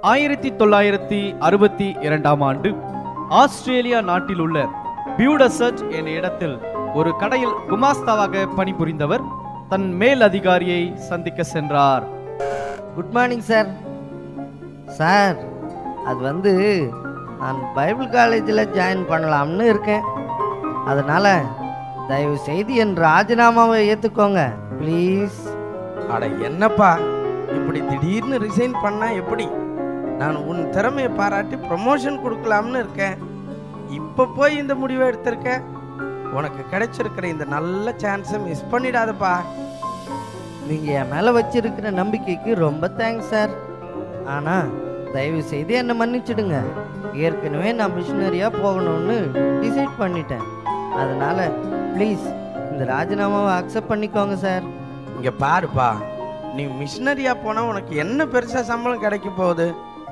ஆயிரத்தி தொள்ளாயிரத்தி அறுபத்தி இரண்டாம் ஆண்டு ஆஸ்திரேலியா நாட்டில் உள்ள பியூடசர்ட் என்ற இடத்தில் ஒரு கடையில் குமாஸ்தாவாக பணிபுரிந்தவர் தன் மேல் அதிகாரியை சந்திக்க சென்றார் குட் மார்னிங் சார் சார் அது வந்து நான் பைபிள் காலேஜில் ஜாயின் பண்ணலாம்னு இருக்கேன் அதனால் தயவு செய்து என் ராஜினாமாவை ஏற்றுக்கோங்க ப்ளீஸ் அட என்னப்பா இப்படி திடீர்னு ரிசைன் பண்ணா எப்படி நான் உன் திறமையை பாராட்டி ப்ரமோஷன் கொடுக்கலாம்னு இருக்கேன் இப்போ போய் இந்த முடிவை எடுத்திருக்க உனக்கு கிடைச்சிருக்கிற இந்த நல்ல சான்ஸை மிஸ் பண்ணிடாதப்பா நீங்கள் என் மேலே வச்சிருக்கிற நம்பிக்கைக்கு ரொம்ப தேங்க்ஸ் சார் ஆனால் தயவு செய்து என்னை மன்னிச்சிடுங்க ஏற்கனவே நான் மிஷினரியாக போகணும்னு டிசைட் பண்ணிட்டேன் அதனால் ப்ளீஸ் இந்த ராஜினாமாவை அக்செப்ட் பண்ணிக்கோங்க சார் இங்க பாருப்பா நீ மிஷினரியா போனா உனக்கு என்ன பெருசா சம்பளம் கிடைக்க போகுது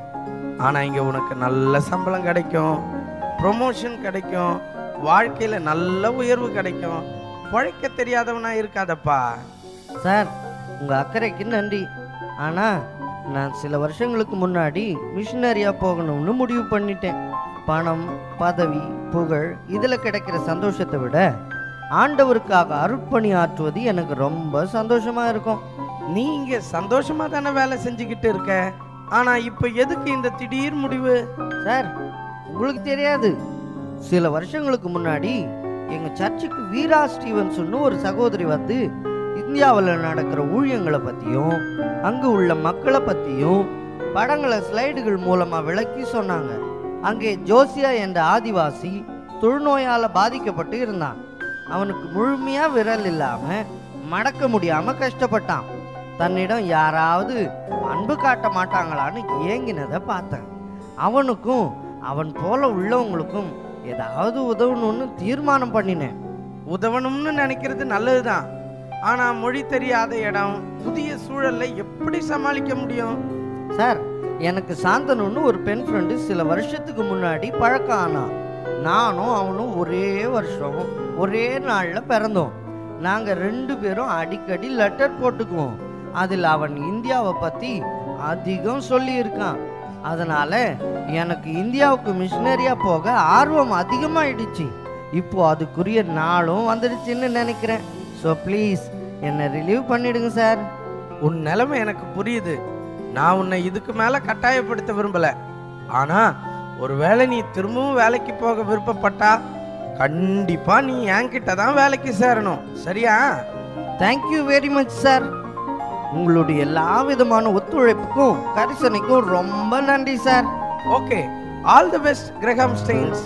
ஆனா இங்க உனக்கு நல்ல சம்பளம் கிடைக்கும் ப்ரொமோஷன் கிடைக்கும் வாழ்க்கையில நல்ல உயர்வு கிடைக்கும் உழைக்க தெரியாதவனா இருக்காதப்பா சார் உங்கள் அக்கறைக்கு நன்றி ஆனால் நான் சில வருஷங்களுக்கு முன்னாடி மிஷினரியாக போகணும்னு முடிவு பண்ணிட்டேன் பணம் பதவி புகழ் இதில் கிடைக்கிற சந்தோஷத்தை விட ஆண்டவருக்காக அருட்பணி ஆற்றுவது எனக்கு ரொம்ப சந்தோஷமாக இருக்கும் நீ இங்க சந்தோஷமா தானே வேலை செஞ்சுக்கிட்டு இருக்க ஆனா இப்ப எதுக்கு இந்த திடீர் முடிவு சார் உங்களுக்கு தெரியாது சில வருஷங்களுக்கு முன்னாடி எங்கள் சர்ச்சுக்கு வீரா ஸ்டீவன்ஸ்னு ஒரு சகோதரி வந்து இந்தியாவில் நடக்கிற ஊழியங்களை பற்றியும் அங்கு உள்ள மக்களை பற்றியும் படங்களை ஸ்லைடுகள் மூலமாக விளக்கி சொன்னாங்க அங்கே ஜோசியா என்ற ஆதிவாசி தொழுநோயால் பாதிக்கப்பட்டு இருந்தான் அவனுக்கு முழுமையாக விரல் இல்லாமல் மடக்க முடியாமல் கஷ்டப்பட்டான் தன்னிடம் யாராவது அன்பு காட்ட மாட்டாங்களான்னு ஏங்கினதை பார்த்தேன் அவனுக்கும் அவன் போல உள்ளவங்களுக்கும் ஏதாவது உதவணும்னு தீர்மானம் பண்ணினேன் உதவணும்னு நினைக்கிறது நல்லதுதான் ஆனா மொழி தெரியாத இடம் புதிய சூழல்ல எப்படி சமாளிக்க முடியும் சார் எனக்கு சாந்தனுன்னு ஒரு பெண் ஃப்ரெண்டு சில வருஷத்துக்கு முன்னாடி பழக்கம் ஆனான் நானும் அவனும் ஒரே வருஷம் ஒரே நாளில் பிறந்தோம் நாங்கள் ரெண்டு பேரும் அடிக்கடி லெட்டர் போட்டுக்குவோம் அதில் அவன் இந்தியாவை பற்றி அதிகம் சொல்லியிருக்கான் அதனால எனக்கு இந்தியாவுக்கு மிஷினரியாக போக ஆர்வம் அதிகமாயிடுச்சு இப்போ அதுக்குரிய நாளும் வந்துடுச்சுன்னு நினைக்கிறேன் ஸோ ப்ளீஸ் என்னை ரிலீவ் பண்ணிடுங்க சார் உன் நிலைமை எனக்கு புரியுது நான் உன்னை இதுக்கு மேல கட்டாயப்படுத்த விரும்பல ஆனா ஒருவேளை நீ திரும்பவும் வேலைக்கு போக விருப்பப்பட்டா கண்டிப்பா நீ என்கிட்ட தான் வேலைக்கு சேரணும் சரியா தேங்க்யூ வெரி மச் சார் உங்களுடைய எல்லா விதமான ஒத்துழைப்புக்கும் கரிசனைக்கும் ரொம்ப நன்றி sir okay all the best Graham Staines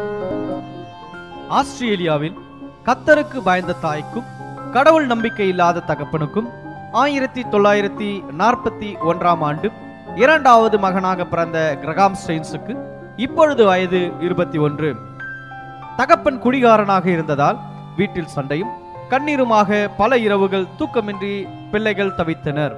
ஆஸ்திரேலியாவில் கத்தருக்கு பயந்த தாய்க்கும் கடவுள் நம்பிக்கை இல்லாத தகப்பனுக்கும் ஆயிரத்தி தொள்ளாயிரத்தி நாற்பத்தி ஒன்றாம் ஆண்டு இரண்டாவது மகனாக பிறந்த கிரகாம் ஸ்டெயின்ஸுக்கு இப்பொழுது வயது இருபத்தி ஒன்று தகப்பன் குடிகாரனாக இருந்ததால் வீட்டில் சண்டையும் கண்ணீருமாக பல இரவுகள் தூக்கமின்றி பிள்ளைகள் தவித்தனர்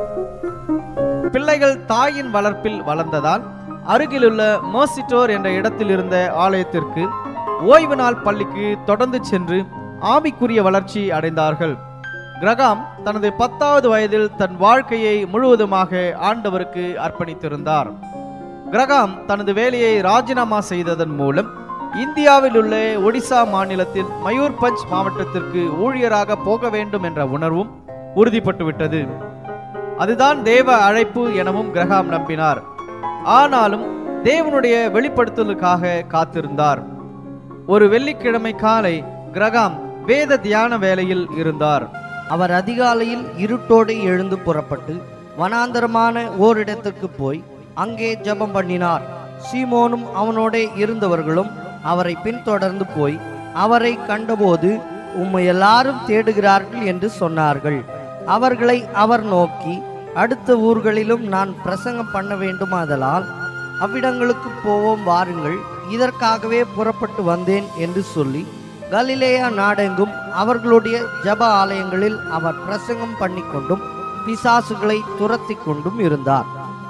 பிள்ளைகள் தாயின் வளர்ப்பில் வளர்ந்ததால் அருகிலுள்ள மர்சிட்டோர் என்ற இடத்தில் இருந்த ஆலயத்திற்கு ஓய்வு நாள் பள்ளிக்கு தொடர்ந்து சென்று ஆவிக்குரிய வளர்ச்சி அடைந்தார்கள் கிரகாம் தனது பத்தாவது வயதில் தன் வாழ்க்கையை முழுவதுமாக ஆண்டவருக்கு அர்ப்பணித்திருந்தார் கிரகாம் தனது வேலையை ராஜினாமா செய்ததன் மூலம் இந்தியாவில் உள்ள ஒடிசா மாநிலத்தில் மயூர்பஞ்ச் மாவட்டத்திற்கு ஊழியராக போக வேண்டும் என்ற உணர்வும் உறுதிப்பட்டுவிட்டது அதுதான் தேவ அழைப்பு எனவும் கிரகாம் நம்பினார் ஆனாலும் தேவனுடைய வெளிப்படுத்தலுக்காக காத்திருந்தார் ஒரு வெள்ளிக்கிழமை காலை கிரகாம் வேத தியான வேலையில் இருந்தார் அவர் அதிகாலையில் இருட்டோடு எழுந்து புறப்பட்டு வனாந்தரமான ஓரிடத்துக்கு போய் அங்கே ஜெபம் பண்ணினார் சீமோனும் அவனோடே இருந்தவர்களும் அவரை பின்தொடர்ந்து போய் அவரை கண்டபோது உம்மை எல்லாரும் தேடுகிறார்கள் என்று சொன்னார்கள் அவர்களை அவர் நோக்கி அடுத்த ஊர்களிலும் நான் பிரசங்கம் பண்ண வேண்டுமாதலால் அவ்விடங்களுக்கு போவோம் வாருங்கள் இதற்காகவே புறப்பட்டு வந்தேன் என்று சொல்லி கலிலேயா நாடெங்கும் அவர்களுடைய ஜப ஆலயங்களில் அவர் பிரசங்கம் பண்ணிக்கொண்டும் பிசாசுகளை துரத்தி கொண்டும் இருந்தார்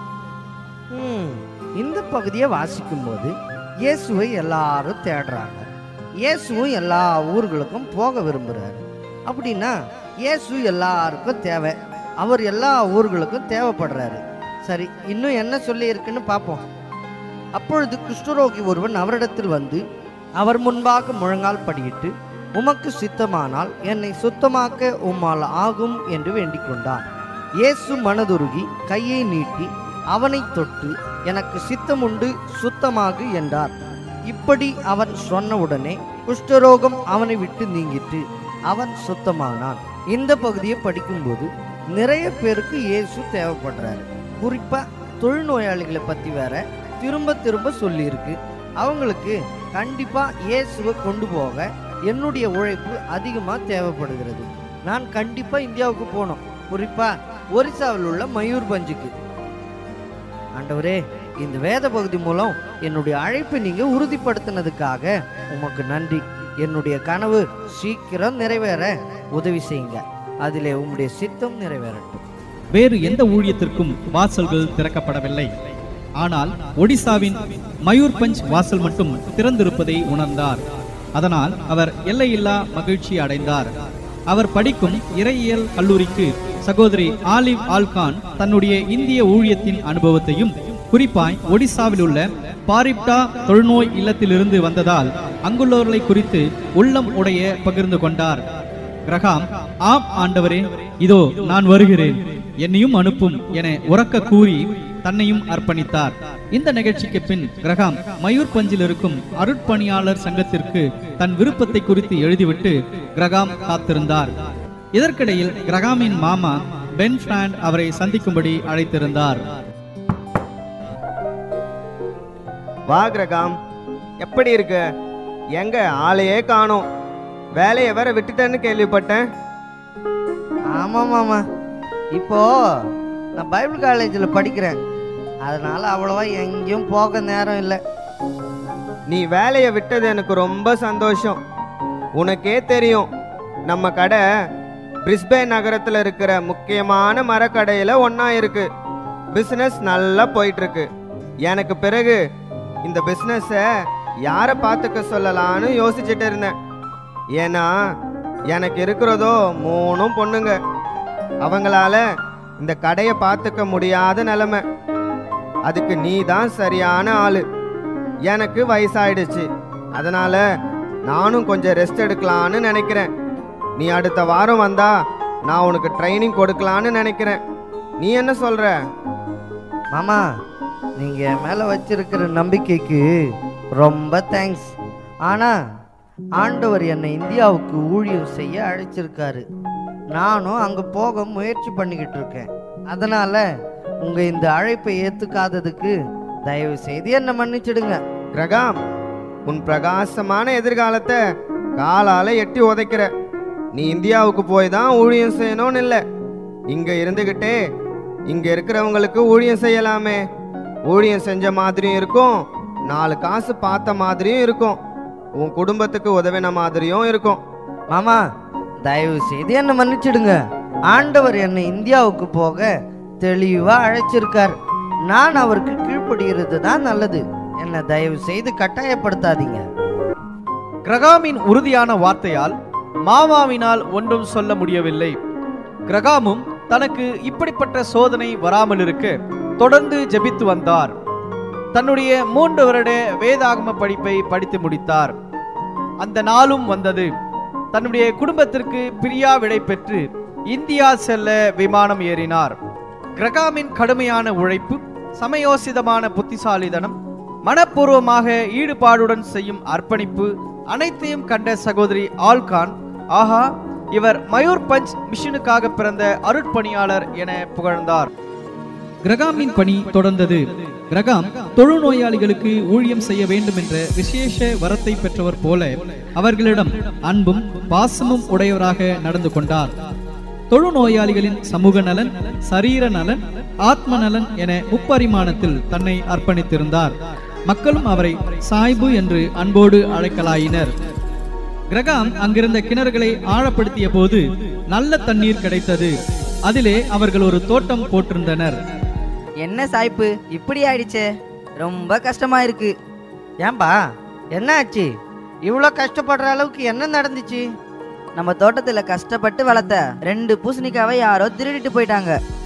ஹம், இந்த பகுதியை வாசிக்கும்போது இயேசுவை எல்லாரும் தேடுறாங்க இயேசுவும் எல்லா ஊர்களுக்கும் போக விரும்புகிறாரு அப்படின்னா இயேசு எல்லாருக்கும் தேவை அவர் எல்லா ஊர்களுக்கும் தேவைப்படுறாரு சரி இன்னும் என்ன சொல்லி இருக்குன்னு பார்ப்போம் அப்பொழுது குஷ்டரோகி ஒருவன் அவரிடத்தில் வந்து அவர் முன்பாக முழங்கால் படியிட்டு உமக்கு சித்தமானால் என்னை சுத்தமாக்க உம்மால் ஆகும் என்று வேண்டிக் கொண்டான் இயேசு மனதுருகி கையை நீட்டி அவனை தொட்டு எனக்கு சித்தமுண்டு சுத்தமாகு என்றார் இப்படி அவன் சொன்னவுடனே குஷ்டரோகம் அவனை விட்டு நீங்கிட்டு அவன் சுத்தமானான் இந்த பகுதியை படிக்கும்போது நிறைய பேருக்கு இயேசு தேவைப்படுறாரு குறிப்பா தொழுநோயாளிகளை பத்தி வேற திரும்ப திரும்ப சொல்லியிருக்கு அவங்களுக்கு கண்டிப்பா இயேசுவை கொண்டு போக என்னுடைய உழைப்பு அதிகமா தேவைப்படுகிறது நான் கண்டிப்பா இந்தியாவுக்கு போகணும் குறிப்பா ஒரிசாவில் உள்ள மயூர்பஞ்சுக்கு ஆண்டவரே இந்த வேத பகுதி மூலம் என்னுடைய அழைப்பை நீங்க உறுதிப்படுத்தினதுக்காக உமக்கு நன்றி என்னுடைய கனவு சீக்கிரம் நிறைவேற உதவி செய்யுங்க அதிலே உம்முடைய சித்தம் நிறைவேறட்டும் வேறு எந்த ஊழியத்திற்கும் வாசல்கள் திறக்கப்படவில்லை ஆனால் ஒடிசாவின் மயூர்பஞ்ச் வாசல் மட்டும் திறந்திருப்பதை உணர்ந்தார் அதனால் அவர் எல்லையில்லா மகிழ்ச்சி அடைந்தார் அவர் படிக்கும் இறையியல் கல்லூரிக்கு சகோதரி ஆலிவ் ஆல்கான் தன்னுடைய இந்திய ஊழியத்தின் அனுபவத்தையும் குறிப்பாய் ஒடிசாவில் உள்ள பாரிப்டா தொழுநோய் இல்லத்திலிருந்து வந்ததால் அங்குள்ளவர்களை குறித்து உள்ளம் உடைய பகிர்ந்து கொண்டார் கிரகாம் ஆம் ஆண்டவரே இதோ நான் வருகிறேன் என்னையும் அனுப்பும் என உறக்க கூறி தன்னையும் அர்ப்பணித்தார் இந்த நிகழ்ச்சிக்கு பின் கிரகாம் மயூர் பஞ்சில் இருக்கும் அருட்பணியாளர் சங்கத்திற்கு தன் விருப்பத்தை குறித்து எழுதிவிட்டு கிரகாம் காத்திருந்தார் இதற்கிடையில் கிரகாமின் மாமா பென் பிராண்ட் அவரை சந்திக்கும்படி அழைத்திருந்தார் வா கிரகாம் எப்படி இருக்க எங்க ஆளையே காணோம் வேலையை வேற விட்டுட்டேன்னு கேள்விப்பட்டேன் ஆமா மாமா இப்போ நான் பைபிள் காலேஜில் படிக்கிறேன் அதனால அவ்வளவா எங்கேயும் போக நேரம் இல்லை நீ வேலையை விட்டது எனக்கு ரொம்ப சந்தோஷம் உனக்கே தெரியும் நம்ம கடை பிரிஸ்பே நகரத்தில் இருக்கிற முக்கியமான மரக்கடையில் ஒன்றா இருக்கு பிஸ்னஸ் நல்லா போயிட்டு இருக்கு எனக்கு பிறகு இந்த பிஸ்னஸை யாரை பார்த்துக்க சொல்லலான்னு யோசிச்சுட்டு இருந்தேன் ஏன்னா எனக்கு இருக்கிறதோ மூணும் பொண்ணுங்க அவங்களால இந்த கடையை பார்த்துக்க முடியாத நிலைமை அதுக்கு நீ தான் சரியான ஆளு எனக்கு வயசாயிடுச்சு அதனால நானும் கொஞ்சம் ரெஸ்ட் எடுக்கலான்னு நினைக்கிறேன் நீ அடுத்த வாரம் வந்தா நான் உனக்கு ட்ரைனிங் கொடுக்கலான்னு நினைக்கிறேன் நீ என்ன சொல்ற மாமா நீங்க என் மேல வச்சிருக்கிற நம்பிக்கைக்கு ரொம்ப தேங்க்ஸ் ஆனா ஆண்டவர் என்னை இந்தியாவுக்கு ஊழியம் செய்ய அழைச்சிருக்காரு நானும் அங்க போக முயற்சி பண்ணிக்கிட்டு இருக்கேன் அதனால உங்க இந்த அழைப்பை ஏத்துக்காததுக்கு தயவு செய்து என்னை மன்னிச்சிடுங்க கிரகாம் உன் பிரகாசமான எதிர்காலத்தை காலால எட்டி உதைக்கிற நீ இந்தியாவுக்கு போய் தான் ஊழியம் செய்யணும்னு இல்லை இங்க இருந்துகிட்டே இங்க இருக்கிறவங்களுக்கு ஊழியம் செய்யலாமே ஊழியம் செஞ்ச மாதிரியும் இருக்கும் நாலு காசு பார்த்த மாதிரியும் இருக்கும் உன் குடும்பத்துக்கு உதவின மாதிரியும் இருக்கும் மாமா தயவு செய்து என்னை மன்னிச்சிடுங்க ஆண்டவர் என்னை இந்தியாவுக்கு போக தெளிவா அழைச்சிருக்கார் நான் அவருக்கு கீழ்ப்படுகிறது தான் நல்லது என்னை தயவு செய்து கட்டாயப்படுத்தாதீங்க கிரகாமின் உறுதியான வார்த்தையால் மாமாவினால் ஒன்றும் சொல்ல முடியவில்லை கிரகாமும் தனக்கு இப்படிப்பட்ட சோதனை வராமல் இருக்க தொடர்ந்து ஜெபித்து வந்தார் தன்னுடைய மூன்று வருட வேதாகம படிப்பை படித்து முடித்தார் அந்த நாளும் வந்தது தன்னுடைய குடும்பத்திற்கு பிரியா விடை பெற்று இந்தியா செல்ல விமானம் ஏறினார் கிரகாமின் கடுமையான உழைப்பு சமயோசிதமான புத்திசாலிதனம் மனப்பூர்வமாக ஈடுபாடுடன் செய்யும் அர்ப்பணிப்பு அனைத்தையும் கண்ட சகோதரி ஆல்கான் ஆஹா இவர் மயூர் பஞ்ச் மிஷனுக்காக பிறந்த அருட்பணியாளர் என புகழ்ந்தார் கிரகாமின் பணி தொடர்ந்தது கிரகாம் தொழுநோயாளிகளுக்கு ஊழியம் செய்ய வேண்டும் என்ற விசேஷ வரத்தை பெற்றவர் போல அவர்களிடம் அன்பும் பாசமும் உடையவராக நடந்து கொண்டார் தொழுநோயாளிகளின் சமூக நலன் சரீர நலன் ஆத்ம நலன் என முப்பரிமாணத்தில் தன்னை அர்ப்பணித்திருந்தார் மக்களும் அவரை சாய்பு என்று அன்போடு அழைக்கலாயினர் கிரகாம் அங்கிருந்த கிணறுகளை ஆழப்படுத்திய போது நல்ல தண்ணீர் கிடைத்தது அதிலே அவர்கள் ஒரு தோட்டம் போட்டிருந்தனர் என்ன சாய்ப்பு இப்படி ஆயிடுச்சே ரொம்ப கஷ்டமா இருக்கு ஏன்பா என்ன ஆச்சு இவ்வளோ கஷ்டப்படுற அளவுக்கு என்ன நடந்துச்சு நம்ம தோட்டத்துல கஷ்டப்பட்டு வளர்த்த ரெண்டு பூசணிக்காவை யாரோ திருடிட்டு போயிட்டாங்க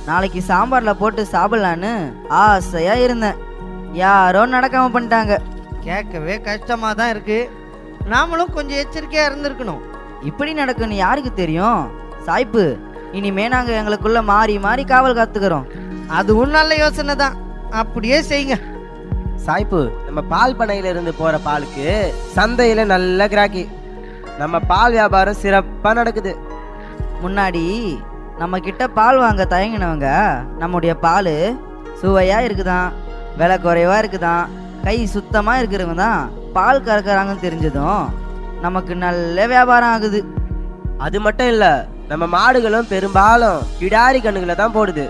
நாளைக்கு சாம்பார்ல போட்டு சாப்பிடலான்னு ஆசையா இருந்தேன் யாரோ நடக்காம பண்ணிட்டாங்க கேட்கவே கஷ்டமா தான் இருக்கு நாமளும் கொஞ்சம் எச்சரிக்கையா இருந்திருக்கணும் இப்படி நடக்கும்னு யாருக்கு தெரியும் சாய்ப்பு இனிமே நாங்க எங்களுக்குள்ள மாறி மாறி காவல் காத்துக்கிறோம் அதுவும் நல்ல யோசனை தான் அப்படியே செய்யுங்க சாய்ப்பு நம்ம பால் பண்ணையில இருந்து போற பாலுக்கு சந்தையில நல்ல கிராக்கி நம்ம பால் வியாபாரம் சிறப்பா நடக்குது முன்னாடி நம்ம கிட்ட பால் வாங்க தயங்கினவங்க நம்முடைய பால் சுவையா இருக்குதாம் விலை குறைவா இருக்குதாம் கை சுத்தமா இருக்கிறவங்க தான் பால் கறக்குறாங்கன்னு தெரிஞ்சதும் நமக்கு நல்ல வியாபாரம் ஆகுது அது மட்டும் இல்ல நம்ம மாடுகளும் பெரும்பாலும் கிடாரி கண்ணுகளை தான் போடுது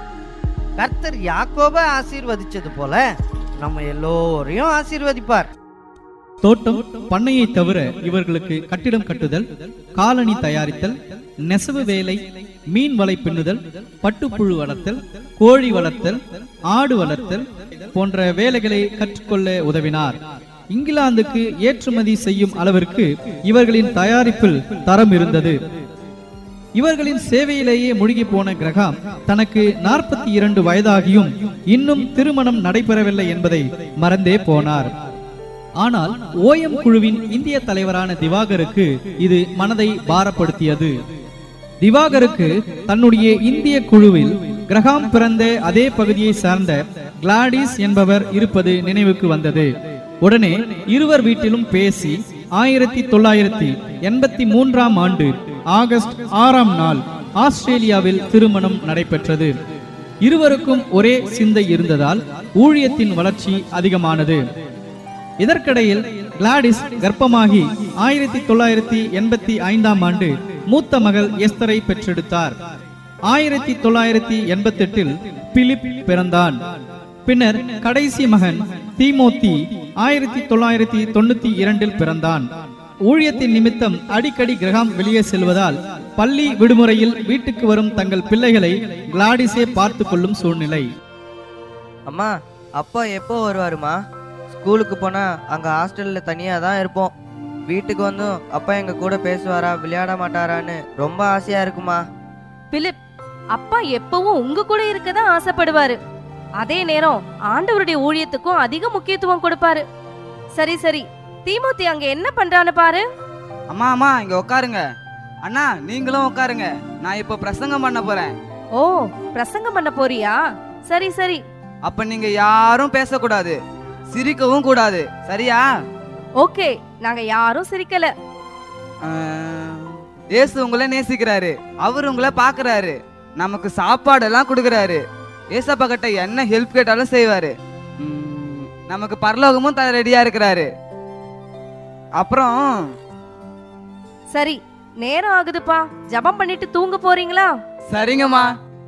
கர்த்தர் யாக்கோப ஆசீர்வதிச்சது போல நம்ம எல்லோரையும் ஆசீர்வதிப்பார் தோட்டம் பண்ணையை தவிர இவர்களுக்கு கட்டிடம் கட்டுதல் காலணி தயாரித்தல் நெசவு வேலை மீன் வலை பின்னுதல் பட்டுப்புழு வளர்த்தல் கோழி வளர்த்தல் ஆடு வளர்த்தல் போன்ற வேலைகளை கற்றுக்கொள்ள உதவினார் இங்கிலாந்துக்கு ஏற்றுமதி செய்யும் அளவிற்கு இவர்களின் தயாரிப்பில் தரம் இருந்தது இவர்களின் சேவையிலேயே முழுகி போன கிரகாம் தனக்கு நாற்பத்தி இரண்டு வயதாகியும் இன்னும் திருமணம் நடைபெறவில்லை என்பதை மறந்தே போனார் ஆனால் ஓஎம் குழுவின் இந்திய தலைவரான திவாகருக்கு இது மனதை பாரப்படுத்தியது திவாகருக்கு தன்னுடைய இந்திய குழுவில் கிரகாம் பிறந்த அதே பகுதியை சார்ந்த கிளாடிஸ் என்பவர் இருப்பது நினைவுக்கு வந்தது உடனே இருவர் வீட்டிலும் பேசி ஆயிரத்தி தொள்ளாயிரத்தி எண்பத்தி மூன்றாம் ஆண்டு ஆகஸ்ட் ஆறாம் நாள் ஆஸ்திரேலியாவில் திருமணம் நடைபெற்றது இருவருக்கும் ஒரே சிந்தை இருந்ததால் ஊழியத்தின் வளர்ச்சி அதிகமானது இதற்கிடையில் கிளாடிஸ் கர்ப்பமாகி ஆயிரத்தி தொள்ளாயிரத்தி எண்பத்தி ஐந்தாம் ஆண்டு மூத்த மகள் எஸ்தரை பெற்றெடுத்தார் ஆயிரத்தி தொள்ளாயிரத்தி எண்பத்தி எட்டில் பிலிப் பிறந்தான் பின்னர் கடைசி மகன் தீமோத்தி ஆயிரத்தி தொள்ளாயிரத்தி தொண்ணூத்தி இரண்டில் பிறந்தான் ஊழியத்தின் நிமித்தம் அடிக்கடி கிரகாம் வெளியே செல்வதால் பள்ளி விடுமுறையில் வீட்டுக்கு வரும் தங்கள் பிள்ளைகளை கிளாடிஸே பார்த்து கொள்ளும் சூழ்நிலை அம்மா அப்பா எப்போ வருவாருமா ஸ்கூலுக்கு போனா அங்க ஹாஸ்டல்ல தனியா தான் இருப்போம் வீட்டுக்கு வந்தும் அப்பா எங்க கூட பேசுவாரா விளையாட மாட்டாரான்னு ரொம்ப ஆசையா இருக்குமா பிலிப் அப்பா எப்பவும் உங்க கூட இருக்க தான் ஆசைப்படுவாரு அதே நேரம் ஆண்டவருடைய ஊழியத்துக்கும் அதிக முக்கியத்துவம் கொடுப்பாரு சரி சரி தீமோத்தி அங்க என்ன பண்றான்னு பாரு அம்மா அம்மா இங்க உட்காருங்க அண்ணா நீங்களும் உட்காருங்க நான் இப்போ பிரசங்கம் பண்ண போறேன் ஓ பிரசங்கம் பண்ண போறியா சரி சரி அப்ப நீங்க யாரும் பேசக்கூடாது சிரிக்கவும் கூடாது சரியா ஓகே நாங்க யாரும் சிரிக்கல ஆஹ், இயேசு உங்களை நேசிக்கிறாரு அவர் உங்களை பாக்குறாரு நமக்கு சாப்பாடெல்லாம் கொடுக்கறாரு ஏசப்பா கிட்ட என்ன ஹெல்ப் கேட்டாலும் செய்வாரு உம், நமக்கு பரலோகமும் தர ரெடியா இருக்கிறாரு அப்புறம் சரி நேரம் ஆகுதுப்பா ஜெபம் பண்ணிட்டு தூங்க போறீங்களா சரிங்கம்மா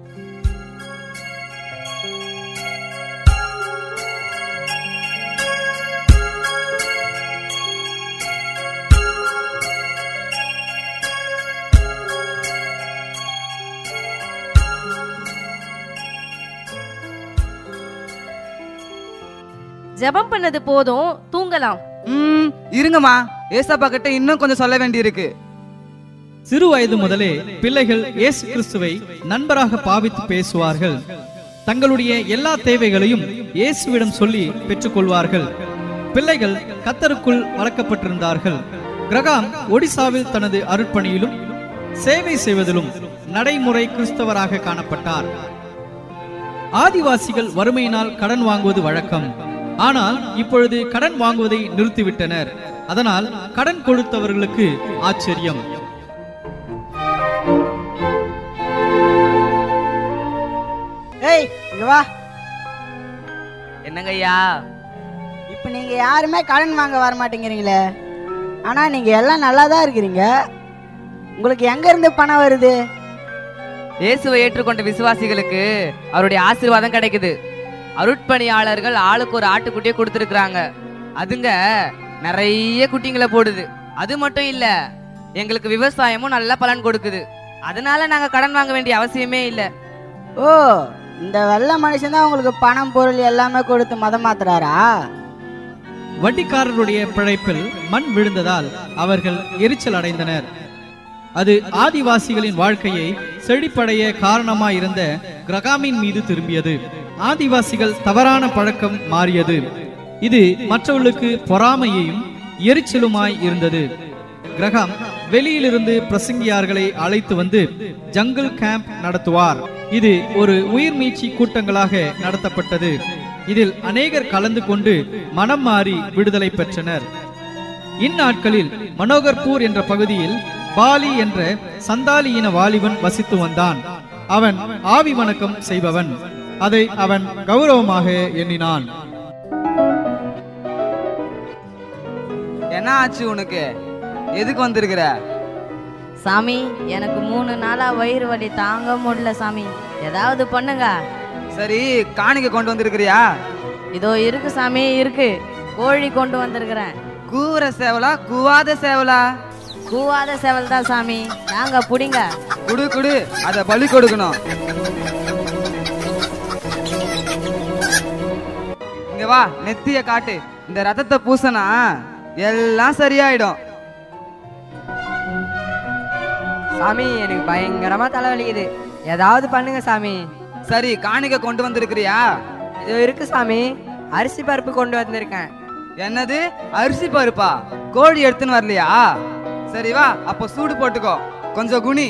ஜெபம் பண்ணது போதும் தூங்கலாம் ம் இருங்கம்மா ஏசப்பா கிட்ட இன்னும் கொஞ்சம் சொல்ல வேண்டியிருக்கு சிறு வயது முதலே பிள்ளைகள் இயேசு கிறிஸ்துவை நண்பராக பாவித்து பேசுவார்கள் தங்களுடைய எல்லா தேவைகளையும் இயேசுவிடம் சொல்லி பெற்றுக்கொள்வார்கள் பிள்ளைகள் கத்தருக்குள் வளர்க்கப்பட்டிருந்தார்கள் கிரகாம் ஒடிசாவில் தனது அருட்பணியிலும் சேவை செய்வதிலும் நடைமுறை கிறிஸ்தவராக காணப்பட்டார் ஆதிவாசிகள் வறுமையினால் கடன் வாங்குவது வழக்கம் ஆனால் இப்பொழுது கடன் வாங்குவதை நிறுத்திவிட்டனர் அதனால் கடன் கொடுத்தவர்களுக்கு ஆச்சரியம் ஏய் இங்க வா என்னங்க ஐயா இப்போ நீங்க யாருமே கடன் வாங்க வர மாட்டேங்கிறீங்களே ஆனா நீங்க எல்லாம் நல்லா தான் இருக்கிறீங்க உங்களுக்கு எங்க இருந்து பணம் வருது இயேசுவை ஏற்றுக்கொண்ட விசுவாசிகளுக்கு அவருடைய ஆசீர்வாதம் கிடைக்குது அருட்பணியாளர்கள் ஆளுக்கு ஒரு ஆட்டுக்குட்டியை கொடுத்துருக்குறாங்க அதுங்க நிறைய குட்டிங்களை போடுது அது மட்டும் இல்ல எங்களுக்கு விவசாயமும் நல்ல பலன் கொடுக்குது அதனால நாங்க கடன் வாங்க வேண்டிய அவசியமே இல்ல ஓ இந்த வெள்ளை மனுஷன் தான் உங்களுக்கு பணம் பொருள் எல்லாமே கொடுத்து மதம் மாத்துறாரா வட்டிக்காரருடைய பிழைப்பில் மண் விழுந்ததால் அவர்கள் எரிச்சல் அடைந்தனர் அது ஆதிவாசிகளின் வாழ்க்கையை செழிப்படைய காரணமாயிருந்த கிரகாமின் மீது திரும்பியது ஆதிவாசிகள் தவறான பழக்கம் மாறியது இது மற்றவர்களுக்கு பொறாமையையும் எரிச்சலுமாய் இருந்தது கிரகாம் வெளியிலிருந்து பிரசங்கியார்களை அழைத்து வந்து ஜங்கிள் கேம்ப் நடத்துவார் இது ஒரு உயிர்மீட்சி கூட்டங்களாக நடத்தப்பட்டது இதில் அநேகர் கலந்து கொண்டு மனம் மாறி விடுதலை பெற்றனர் இந்நாட்களில் மனோகர்பூர் என்ற பகுதியில் பாலி என்ற சந்தாலி இன வாலிபன் வசித்து வந்தான் அவன் ஆவி வணக்கம் செய்பவன் அதை அவன் கௌரவமாக எண்ணினான் என்ன ஆச்சு உனக்கு எதுக்கு வந்திருக்கிற சாமி எனக்கு மூணு நாளா வயிறு வலி தாங்க முடியல சாமி ஏதாவது பண்ணுங்க சரி காணிக்க கொண்டு வந்திருக்கிறியா இதோ இருக்கு சாமி இருக்கு கோழி கொண்டு வந்திருக்கிறேன் கூவுற சேவலா கூவாத சேவலா கூவாத சேவல் தான் சாமி நாங்க புடிங்க குடு குடு அத பலி கொடுக்கணும் இங்க வா நெத்திய காட்டு இந்த ரத்தத்தை பூசனா எல்லாம் சரியாயிடும் சாமி எனக்கு பயங்கரமா தலைவலிக்குது ஏதாவது பண்ணுங்க சாமி சரி காணிக்க கொண்டு வந்திருக்கிறியா இதோ இருக்கு சாமி அரிசி பருப்பு கொண்டு வந்திருக்கேன் என்னது அரிசி பருப்பா கோழி எடுத்துன்னு வரலையா சரி வா அப்போ சூடு போட்டுக்கோ கொஞ்சம் குனி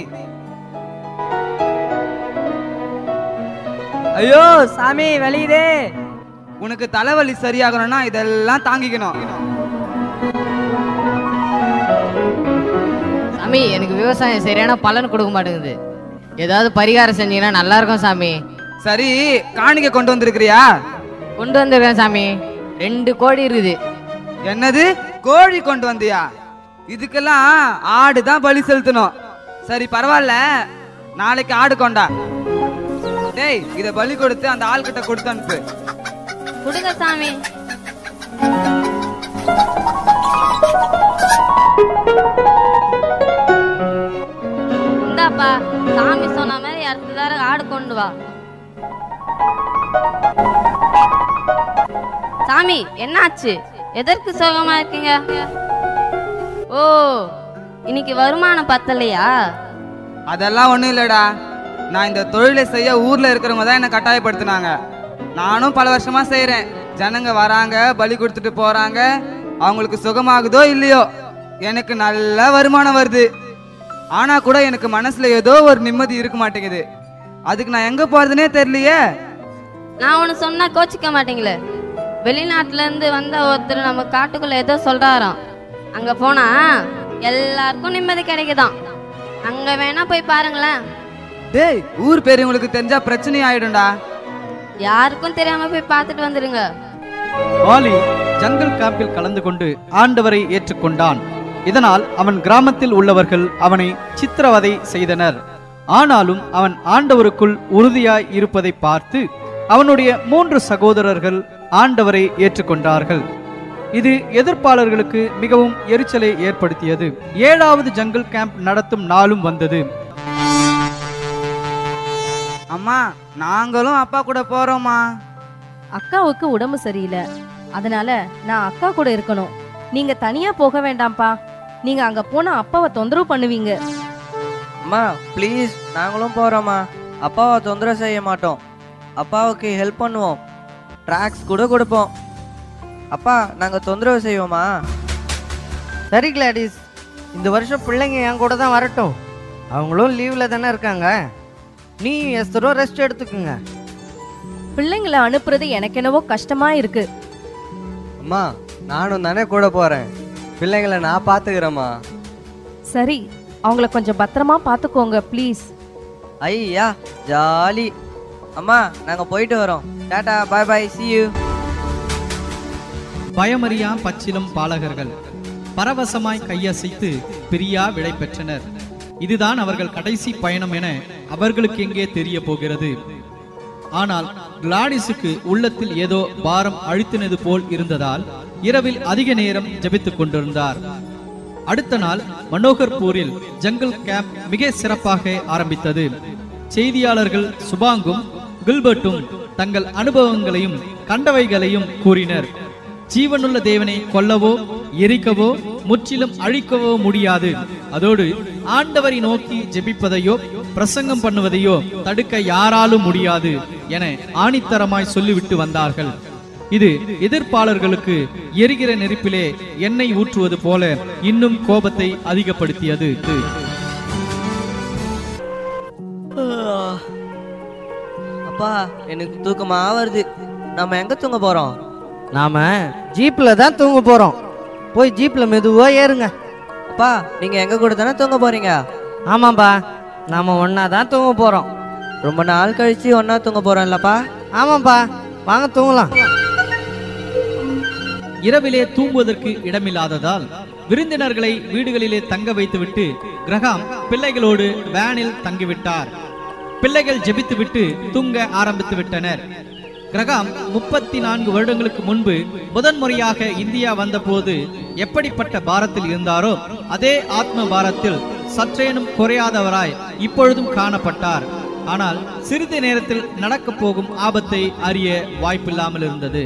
ஐயோ சாமி வலியுதே உனக்கு தலைவலி சரியாகணும்னா இதெல்லாம் தாங்கிக்கணும் சாமி எனக்கு விவசாயம் சரியான பலன் கொடுக்க மாட்டேங்குது ஏதாவது பரிகாரம் செஞ்சீங்கன்னா நல்லா இருக்கும் சாமி சரி காணிக்க கொண்டு வந்திருக்கிறியா கொண்டு வந்திருக்கேன் சாமி ரெண்டு கோடி இருக்குது என்னது கோழி கொண்டு வந்தியா இதுக்கெல்லாம் ஆடு தான் பலி செலுத்தணும் சரி பரவாயில்ல நாளைக்கு ஆடு கொண்டா டேய் இத பலி கொடுத்து அந்த ஆள்கிட்ட கொடுத்து அனுப்பு கொடுங்க சாமி இந்தாப்பா சாமி சொன்ன மாதிரி அடுத்த தடவை ஆடு கொண்டு வா சாமி என்னாச்சு எதற்கு சோகமா இருக்கீங்க ஓ இன்னைக்கு வருமானம் பத்தலையா அதெல்லாம் ஒண்ணும் இல்லடா நான் இந்த தொழிலை செய்ய ஊர்ல இருக்கிறவங்க தான் என்ன கட்டாயப்படுத்தினாங்க நானும் பல வருஷமா செய்றேன் ஜனங்க வராங்க பலி கொடுத்துட்டு போறாங்க அவங்களுக்கு சுகமாகுதோ இல்லையோ எனக்கு நல்ல வருமானம் வருது ஆனா கூட எனக்கு மனசுல ஏதோ ஒரு நிம்மதி இருக்க மாட்டேங்குது அதுக்கு நான் எங்க போறதுனே தெரியலையே நான் ஒன்னு சொன்னா கோச்சிக்க மாட்டீங்களே வெளிநாட்டுல இருந்து வந்த ஒருத்தர் நம்ம காட்டுக்குள்ள ஏதோ சொல்றாராம் அங்க போனா எல்லாருக்கும் நிம்மதி கிடைக்குதாம் அங்க வேணா போய் பாருங்களேன் டேய் ஊர் பெரியவங்களுக்கு தெரிஞ்சா பிரச்சனை ஆயிடும்டா யாருக்கும் தெரியாம போய் பார்த்துட்டு வந்துருங்க வாலி ஜங்கல் கேம்பில் கலந்து கொண்டு ஆண்டவரை ஏற்றுக்கொண்டான் இதனால் அவன் கிராமத்தில் உள்ளவர்கள் அவனை சித்திரவதை செய்தனர் ஆனாலும் அவன் ஆண்டவருக்குள் உறுதியாய் இருப்பதை பார்த்து அவனுடைய மூன்று சகோதரர்கள் ஆண்டவரை ஏற்றுக்கொண்டார்கள் இது எதிர்ப்பாளர்களுக்கு மிகவும் எரிச்சலை ஏற்படுத்தியது ஏழாவது ஜங்கல் கேம்ப் நடத்தும் நாளும் வந்தது அம்மா நாங்களும் அப்பா கூட போறோம்மா அக்காவுக்கு உடம்பு சரியில்லை அதனால நான் அக்கா கூட இருக்கணும் நீங்க தனியா போக வேண்டாம்ப்பா நீங்க அங்க போனா அப்பாவை தொந்தரவு பண்ணுவீங்க அம்மா ப்ளீஸ் நாங்களும் போகிறோம்மா அப்பாவை தொந்தரவு செய்ய மாட்டோம் அப்பாவுக்கு ஹெல்ப் பண்ணுவோம் ட்ராக்ஸ் கூட கொடுப்போம் அப்பா நாங்கள் தொந்தரவு செய்வோமா சரி கிளாடிஸ் இந்த வருஷம் பிள்ளைங்க என் கூட தான் வரட்டும் அவங்களும் லீவில் தானே இருக்காங்க நீ எஸ்தரும் ரெஸ்ட் எடுத்துக்குங்க பிள்ளைங்களை அனுப்புறது எனக்கு என்னவோ கஷ்டமா இருக்கு அம்மா நானும் தானே கூட போறேன் பிள்ளைங்களை நான் பாத்துக்கிறேம்மா சரி அவங்கள கொஞ்சம் பத்திரமா பாத்துக்கோங்க ப்ளீஸ் ஐயா ஜாலி அம்மா நாங்கள் போயிட்டு வரோம் டாடா பாய் பாய் see you பயமறியா பச்சிலம் பாலகர்கள் பரவசமாய் கையசைத்து பிரியா விடை பெற்றனர் இதுதான் அவர்கள் கடைசி பயணம் என அவர்களுக்கு எங்கே தெரிய போகிறது ஆனால் கிளாடிஸுக்கு உள்ளத்தில் ஏதோ பாரம் அழுத்தினது போல் இருந்ததால் இரவில் அதிக நேரம் ஜெபித்துக் கொண்டிருந்தார் அடுத்த நாள் மனோகர்பூரில் ஜங்கல் கேம்ப் மிக சிறப்பாக ஆரம்பித்தது செய்தியாளர்கள் சுபாங்கும் கில்பர்ட்டும் தங்கள் அனுபவங்களையும் கண்டவைகளையும் கூறினர் ஜீவனுள்ள தேவனை கொல்லவோ எரிக்கவோ முற்றிலும் அழிக்கவோ முடியாது அதோடு ஆண்டவரை நோக்கி ஜெபிப்பதையோ பிரசங்கம் பண்ணுவதையோ தடுக்க யாராலும் முடியாது என ஆணித்தரமாய் சொல்லிவிட்டு வந்தார்கள் இது எதிர்ப்பாளர்களுக்கு எரிகிற நெருப்பிலே எண்ணெய் ஊற்றுவது போல இன்னும் கோபத்தை அதிகப்படுத்தியது அப்பா எனக்கு தூக்கமா வருது நம்ம எங்க தூங்க போறோம் நாம ஜீப்ல தான் தூங்க போறோம் போய் ஜீப்ல மெதுவா ஏறுங்க அப்பா நீங்க எங்க கூட தானே தூங்க போறீங்க ஆமாப்பா நாம ஒன்னா தான் தூங்க போறோம் ரொம்ப நாள் கழிச்சு ஒன்னா தூங்க போறோம்லப்பா ஆமாப்பா வாங்க தூங்கலாம் இரவிலே தூங்குவதற்கு இடமில்லாததால் விருந்தினர்களை வீடுகளிலே தங்க வைத்துவிட்டு கிரகாம் பிள்ளைகளோடு வேனில் தங்கிவிட்டார் பிள்ளைகள் ஜெபித்துவிட்டு தூங்க ஆரம்பித்து விட்டனர் கிரகாம் முப்பத்தி நான்கு வருடங்களுக்கு முன்பு முதன்முறையாக இந்தியா வந்தபோது எப்படிப்பட்ட பாரத்தில் இருந்தாரோ அதே ஆத்ம பாரத்தில் சற்றேனும் குறையாதவராய் இப்பொழுதும் காணப்பட்டார் ஆனால் சிறிது நேரத்தில் நடக்கப் போகும் ஆபத்தை அறிய வாய்ப்பில்லாமல் இருந்தது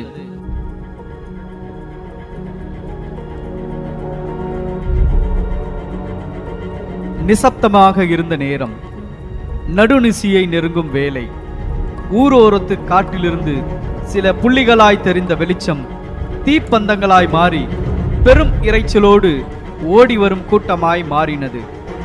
நிசப்தமாக இருந்த நேரம் நடுநிசியை நெருங்கும் வேலை ஊரோரத்து காட்டிலிருந்து சில புள்ளிகளாய் தெரிந்த வெளிச்சம் தீப்பந்தங்களாய் மாறி பெரும் இரைச்சலோடு ஓடி வரும் கூட்டமாய் மாறினது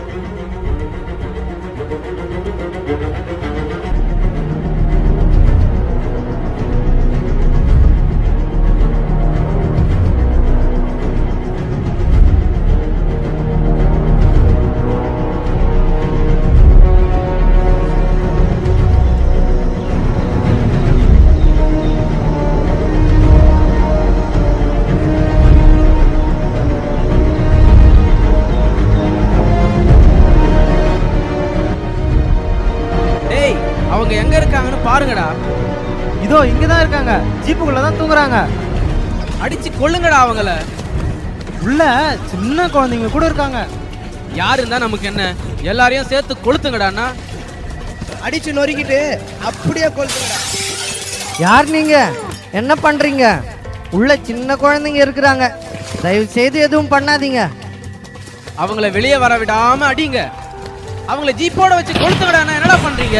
டேய் அவங்க எங்க இருக்காங்கன்னு பாருங்கடா இதோ இங்க தான் இருக்காங்க ஜீப்புக்குள்ள தான் தூங்குறாங்க அடிச்சு கொல்லுங்கடா அவங்கள உள்ள சின்ன குழந்தைங்க கூட இருக்காங்க யார் இருந்தா நமக்கு என்ன எல்லாரையும் சேர்த்து கொளுத்துங்கடாண்ணா அடிச்சு நொறுக்கிட்டு அப்படியே கொளுத்துங்கடா யார் நீங்க என்ன பண்றீங்க உள்ள சின்ன குழந்தைங்க இருக்கிறாங்க தயவு செய்து எதுவும் பண்ணாதீங்க அவங்கள வெளியே வர விடாம அடிங்க அவங்கள ஜீப்போட வச்சு கொளுத்துங்கடாண்ணா என்னடா பண்றீங்க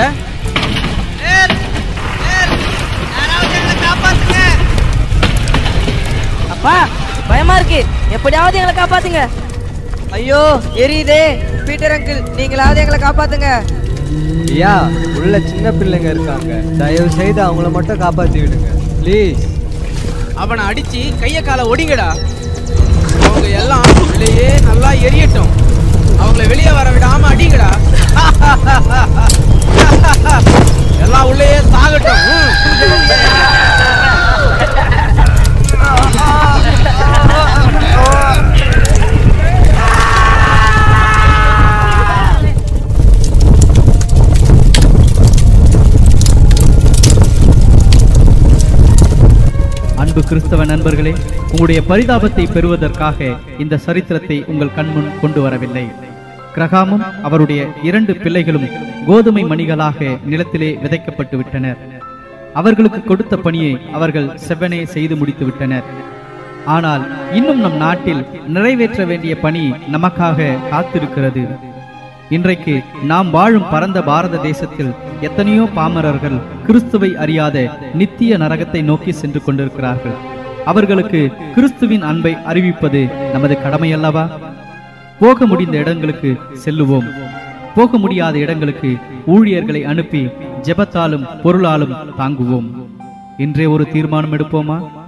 அப்பா பயமா இருக்கு எப்படியாவது எங்களை காப்பாத்துங்க ஐயோ எரியுதே பீட்டர் அங்கிள் நீங்களாவது எங்களை காப்பாத்துங்க ஐயா உள்ள சின்ன பிள்ளைங்க இருக்காங்க தயவு செய்து அவங்கள மட்டும் காப்பாத்தி விடுங்க ப்ளீஸ் அவனை அடிச்சு கைய காலை ஒடிங்கடா அவங்க எல்லாம் உள்ளேயே நல்லா எரியட்டும் அவங்கள வெளியே வர விடாம அடிங்கடா எல்லாம் உள்ளேயே சாகட்டும் அன்பு கிறிஸ்தவ நண்பர்களே உங்களுடைய பரிதாபத்தை பெறுவதற்காக இந்த சரித்திரத்தை உங்கள் கண்முன் கொண்டு வரவில்லை கிரகாமும் அவருடைய இரண்டு பிள்ளைகளும் கோதுமை மணிகளாக நிலத்திலே விதைக்கப்பட்டு விட்டனர் அவர்களுக்கு கொடுத்த பணியை அவர்கள் செவ்வனே செய்து முடித்து விட்டனர் ஆனால் இன்னும் நம் நாட்டில் நிறைவேற்ற வேண்டிய பணி நமக்காக காத்திருக்கிறது இன்றைக்கு நாம் வாழும் பரந்த பாரத தேசத்தில் எத்தனையோ பாமரர்கள் கிறிஸ்துவை அறியாத நித்திய நரகத்தை நோக்கி சென்று கொண்டிருக்கிறார்கள் அவர்களுக்கு கிறிஸ்துவின் அன்பை அறிவிப்பது நமது கடமையல்லவா போக முடிந்த இடங்களுக்கு செல்லுவோம் போக முடியாத இடங்களுக்கு ஊழியர்களை அனுப்பி ஜெபத்தாலும் பொருளாலும் தாங்குவோம் இன்றே ஒரு தீர்மானம் எடுப்போமா